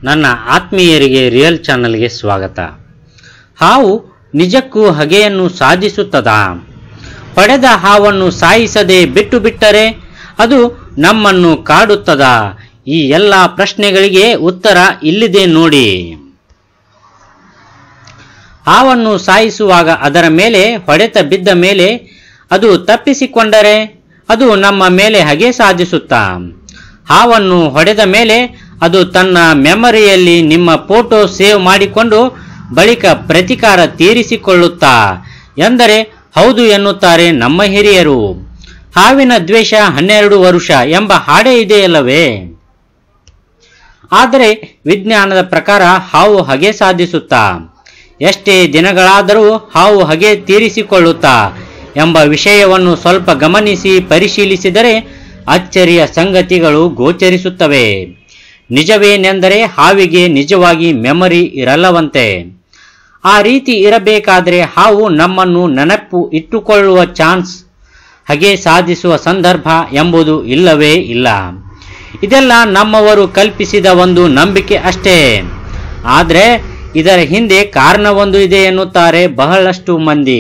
ನನ್ನ ಆತ್ಮೀಯರಿಗೆ ರಿಯಲ್ ಚಾನಲ್ಗೆ ಸ್ವಾಗತ ಹಾವು ನಿಜಕ್ಕೂ ಹಗೆಯನ್ನು ಸಾಧಿಸುತ್ತದಾ ಪಡೆದ ಹಾವನ್ನು ಸಾಯಿಸದೆ ಬಿಟ್ಟು ಬಿಟ್ಟರೆ ಅದು ನಮ್ಮನ್ನು ಕಾಡುತ್ತದಾ ಈ ಎಲ್ಲ ಪ್ರಶ್ನೆಗಳಿಗೆ ಉತ್ತರ ಇಲ್ಲಿದೆ ನೋಡಿ ಹಾವನ್ನು ಸಾಯಿಸುವಾಗ ಅದರ ಮೇಲೆ ಹೊಡೆತ ಬಿದ್ದ ಮೇಲೆ ಅದು ತಪ್ಪಿಸಿಕೊಂಡರೆ ಅದು ನಮ್ಮ ಮೇಲೆ ಹಗೆ ಸಾಧಿಸುತ್ತಾ ಹಾವನ್ನು ಹೊಡೆದ ಮೇಲೆ ಅದು ತನ್ನ ಮೆಮರಿಯಲ್ಲಿ ನಿಮ್ಮ ಫೋಟೋ ಸೇವ್ ಮಾಡಿಕೊಂಡು ಬಳಿಕ ಪ್ರತಿಕಾರ ತೀರಿಸಿಕೊಳ್ಳುತ್ತಾ ಎಂದರೆ ಹೌದು ಎನ್ನುತ್ತಾರೆ ನಮ್ಮ ಹಿರಿಯರು ಹಾವಿನ ದ್ವೇಷ ಹನ್ನೆರಡು ವರುಷ ಎಂಬ ಹಾಡೇ ಇದೆಯಲ್ಲವೇ ಆದರೆ ವಿಜ್ಞಾನದ ಪ್ರಕಾರ ಹಾವು ಹಗೆ ಸಾಧಿಸುತ್ತಾ ಎಷ್ಟೇ ದಿನಗಳಾದರೂ ಹಾವು ಹಗೆ ತೀರಿಸಿಕೊಳ್ಳುತ್ತಾ ಎಂಬ ವಿಷಯವನ್ನು ಸ್ವಲ್ಪ ಗಮನಿಸಿ ಪರಿಶೀಲಿಸಿದರೆ ಅಚ್ಚರಿಯ ಸಂಗತಿಗಳು ಗೋಚರಿಸುತ್ತವೆ ನಿಜವೇನೆಂದರೆ ಹಾವಿಗೆ ನಿಜವಾಗಿ ಮೆಮರಿ ಇರಲ್ಲವಂತೆ ಆ ರೀತಿ ಇರಬೇಕಾದರೆ ಹಾವು ನಮ್ಮನ್ನು ನೆನಪು ಇಟ್ಟುಕೊಳ್ಳುವ ಚಾನ್ಸ್ ಹಗೆ ಸಾಧಿಸುವ ಸಂದರ್ಭ ಎಂಬುದು ಇಲ್ಲವೇ ಇಲ್ಲ ಇದೆಲ್ಲ ನಮ್ಮವರು ಕಲ್ಪಿಸಿದ ಒಂದು ನಂಬಿಕೆ ಅಷ್ಟೇ ಆದರೆ ಇದರ ಹಿಂದೆ ಕಾರಣವೊಂದು ಇದೆ ಎನ್ನುತ್ತಾರೆ ಬಹಳಷ್ಟು ಮಂದಿ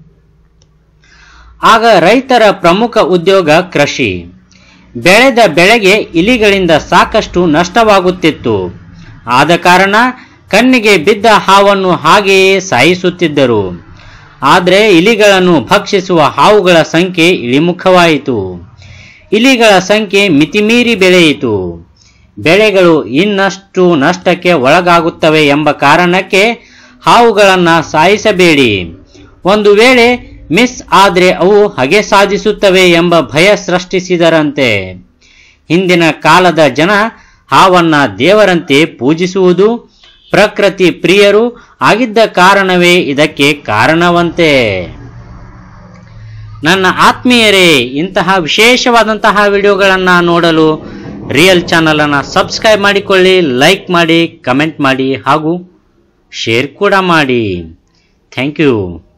ಆಗ ರೈತರ ಪ್ರಮುಖ ಉದ್ಯೋಗ ಕೃಷಿ ಬೆಳೆದ ಬೆಳೆಗೆ ಇಲಿಗಳಿಂದ ಸಾಕಷ್ಟು ನಷ್ಟವಾಗುತ್ತಿತ್ತು ಆದ ಕಾರಣ ಕಣ್ಣಿಗೆ ಬಿದ್ದ ಹಾವನ್ನು ಹಾಗೆಯೇ ಸಾಯಿಸುತ್ತಿದ್ದರು ಆದರೆ ಇಲಿಗಳನ್ನು ಭಕ್ಷಿಸುವ ಹಾವುಗಳ ಸಂಖ್ಯೆ ಇಳಿಮುಖವಾಯಿತು ಇಲಿಗಳ ಸಂಖ್ಯೆ ಮಿತಿಮೀರಿ ಬೆಳೆಯಿತು ಬೆಳೆಗಳು ಇನ್ನಷ್ಟು ನಷ್ಟಕ್ಕೆ ಒಳಗಾಗುತ್ತವೆ ಎಂಬ ಕಾರಣಕ್ಕೆ ಹಾವುಗಳನ್ನು ಸಾಯಿಸಬೇಡಿ ಒಂದು ವೇಳೆ ಮಿಸ್ ಆದರೆ ಅವು ಹಗೆ ಸಾಧಿಸುತ್ತವೆ ಎಂಬ ಭಯ ಸೃಷ್ಟಿಸಿದರಂತೆ ಹಿಂದಿನ ಕಾಲದ ಜನ ಹಾವನ್ನ ದೇವರಂತೆ ಪೂಜಿಸುವುದು ಪ್ರಕೃತಿ ಪ್ರಿಯರು ಆಗಿದ್ದ ಕಾರಣವೇ ಇದಕ್ಕೆ ಕಾರಣವಂತೆ ನನ್ನ ಆತ್ಮೀಯರೇ ಇಂತಹ ವಿಶೇಷವಾದಂತಹ ವಿಡಿಯೋಗಳನ್ನು ನೋಡಲು ರಿಯಲ್ ಚಾನಲನ್ನು ಸಬ್ಸ್ಕ್ರೈಬ್ ಮಾಡಿಕೊಳ್ಳಿ ಲೈಕ್ ಮಾಡಿ ಕಮೆಂಟ್ ಮಾಡಿ ಹಾಗೂ ಶೇರ್ ಕೂಡ ಮಾಡಿ ಥ್ಯಾಂಕ್ ಯು